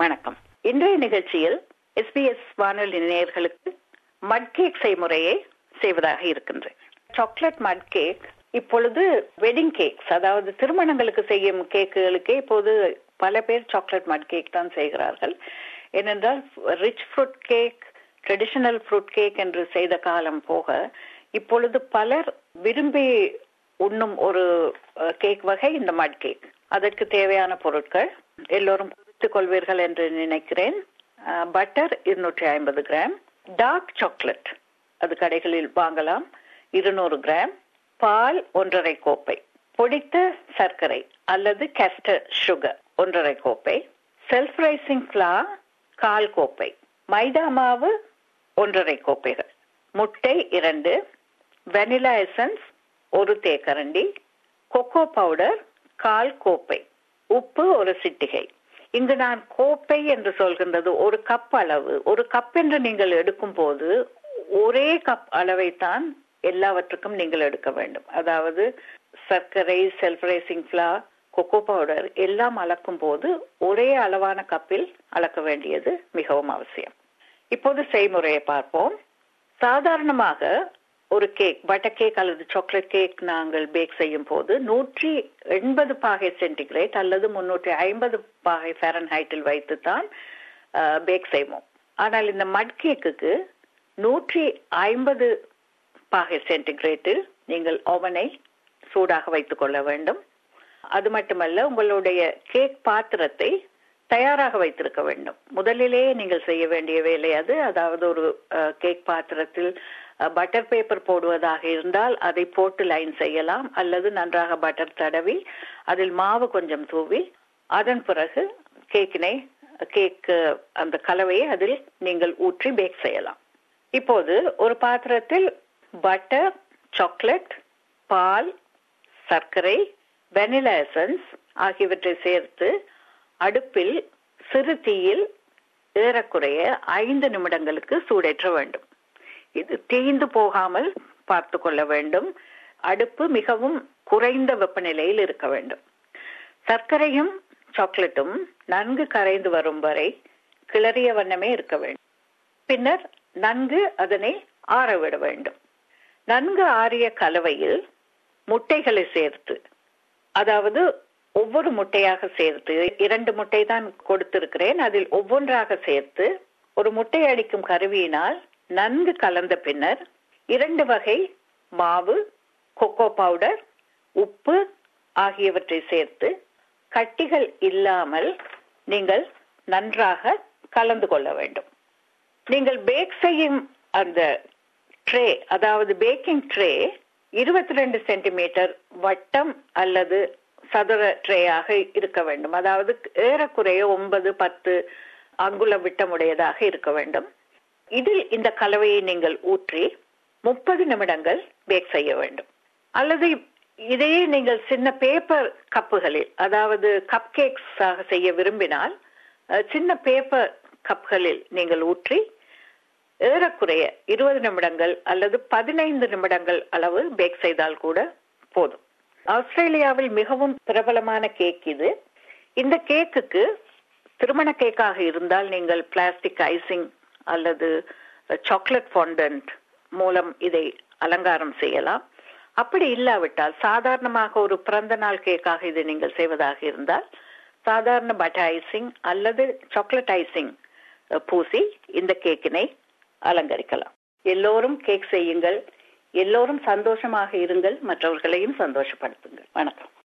வணக்கம் இன்றைய நிகழ்ச்சியில் எஸ்பிஎஸ் வானொலி நேயர்களுக்கு மட் கேக் செய்முறையை செய்வதாக இருக்கின்றேன் சாக்லேட் மட் கேக் இப்பொழுது வெட்டிங் கேக்ஸ் அதாவது திருமணங்களுக்கு செய்யும் கேக்குகளுக்கே இப்போது பல பேர் சாக்லேட் மட் கேக் தான் செய்கிறார்கள் ஏனென்றால் rich fruit cake traditional fruit cake என்று செய்த காலம் போக இப்பொழுது பலர் விரும்பி உண்ணும் ஒரு கேக் வகை இந்த மட் கேக் அதற்கு தேவையான பொருட்கள் எல்லோரும் குறித்துக் கொள்வீர்கள் என்று நினைக்கிறேன் பட்டர் இருநூற்றி ஐம்பது கிராம் டார்க் சாக்லேட் அது கடைகளில் வாங்கலாம் இருநூறு கிராம் பால் ஒன்றரை கோப்பை பொடித்த சர்க்கரை அல்லது கேஸ்டர் சுகர் ஒன்றரை கோப்பை செல்ஃப் ரைசிங் ஃபிளா கால் கோப்பை மைதா மாவு ஒன்றரை கோப்பைகள் முட்டை இரண்டு வெனிலா எசன்ஸ் ஒரு தேக்கரண்டி கொக்கோ பவுடர் கால் கோப்பை உப்பு ஒரு சிட்டிகை இங்கு நான் கோப்பை என்று சொல்கின்றது ஒரு கப் அளவு ஒரு கப் என்று நீங்கள் எடுக்கும் போது ஒரே கப் அளவை தான் எல்லாவற்றுக்கும் நீங்கள் எடுக்க வேண்டும் அதாவது சர்க்கரை self raising flour cocoa powder எல்லாம் அளக்கும் போது ஒரே அளவான கப்பில் அளக்க வேண்டியது மிகவும் அவசியம் இப்போது செய்முறையை பார்ப்போம் சாதாரணமாக ஒரு கேக் பட்டர் கேக் அல்லது சாக்லேட் கேக் நாங்கள் பேக் செய்யும் போது நூற்றி எண்பது பாகை சென்டிகிரேட் அல்லது முன்னூற்றி ஐம்பது பாகை ஃபேரன்ஹைட்டில் வைத்து தான் பேக் செய்வோம் ஆனால் இந்த மட் கேக்குக்கு நூற்றி ஐம்பது பாகை சென்டிகிரேட்டில் நீங்கள் ஓவனை சூடாக வைத்துக் கொள்ள வேண்டும் அது மட்டுமல்ல உங்களுடைய கேக் பாத்திரத்தை தயாராக வைத்திருக்க வேண்டும் முதலிலே நீங்கள் செய்ய வேண்டிய வேலை அது அதாவது ஒரு கேக் பாத்திரத்தில் பட்டர் பேப்பர் போடுவதாக இருந்தால் அதை போட்டு லைன் செய்யலாம் அல்லது நன்றாக பட்டர் தடவி அதில் மாவு கொஞ்சம் தூவி அதன் பிறகு கேக்கினை கேக் அந்த கலவையை அதில் நீங்கள் ஊற்றி பேக் செய்யலாம் இப்போது ஒரு பாத்திரத்தில் பட்டர் சாக்லேட் பால் சர்க்கரை வெனிலா எசன்ஸ் ஆகியவற்றை சேர்த்து அடுப்பில் சிறு தீயில் ஏறக்குறைய ஐந்து நிமிடங்களுக்கு சூடேற்ற வேண்டும் இது தீந்து போகாமல் பார்த்து கொள்ள வேண்டும் அடுப்பு மிகவும் குறைந்த வெப்பநிலையில் இருக்க வேண்டும் சர்க்கரையும் சாக்லேட்டும் நன்கு கரைந்து வரும் வரை கிளறிய வண்ணமே இருக்க வேண்டும் பின்னர் நன்கு அதனை ஆறவிட வேண்டும் நன்கு ஆறிய கலவையில் முட்டைகளை சேர்த்து அதாவது ஒவ்வொரு முட்டையாக சேர்த்து இரண்டு முட்டை தான் கொடுத்திருக்கிறேன் அதில் ஒவ்வொன்றாக சேர்த்து ஒரு முட்டை அடிக்கும் கருவியினால் நன்கு கலந்த பின்னர் இரண்டு வகை மாவு கொக்கோ பவுடர் உப்பு ஆகியவற்றை சேர்த்து கட்டிகள் இல்லாமல் நீங்கள் நன்றாக கலந்து கொள்ள வேண்டும் நீங்கள் பேக் செய்யும் அந்த ட்ரே அதாவது பேக்கிங் ட்ரே இருபத்தி ரெண்டு சென்டிமீட்டர் வட்டம் அல்லது சதுர ட்ரேயாக இருக்க வேண்டும் அதாவது ஏறக்குறைய ஒன்பது பத்து அங்குல விட்டமுடையதாக இருக்க வேண்டும் இதில் இந்த கலவையை நீங்கள் ஊற்றி முப்பது நிமிடங்கள் பேக் செய்ய வேண்டும் அல்லது இதையே நீங்கள் சின்ன பேப்பர் கப்புகளில் அதாவது கப் கேக்ஸ் ஆக செய்ய விரும்பினால் சின்ன பேப்பர் கப்களில் நீங்கள் ஊற்றி ஏறக்குறைய இருபது நிமிடங்கள் அல்லது பதினைந்து நிமிடங்கள் அளவு பேக் செய்தால் கூட போதும் ஆஸ்திரேலியாவில் மிகவும் பிரபலமான கேக் இது இந்த கேக்குக்கு திருமண கேக்காக இருந்தால் நீங்கள் பிளாஸ்டிக் ஐசிங் அல்லது சாக்லேட் ஃபாண்டன்ட் மூலம் இதை அலங்காரம் செய்யலாம் அப்படி இல்லாவிட்டால் சாதாரணமாக ஒரு பிறந்த நாள் கேக்காக இதை நீங்கள் செய்வதாக இருந்தால் சாதாரண பட்டர் ஐசிங் அல்லது சாக்லேட் ஐசிங் பூசி இந்த கேக்கினை அலங்கரிக்கலாம் எல்லோரும் கேக் செய்யுங்கள் எல்லோரும் சந்தோஷமாக இருங்கள் மற்றவர்களையும் சந்தோஷப்படுத்துங்கள் வணக்கம்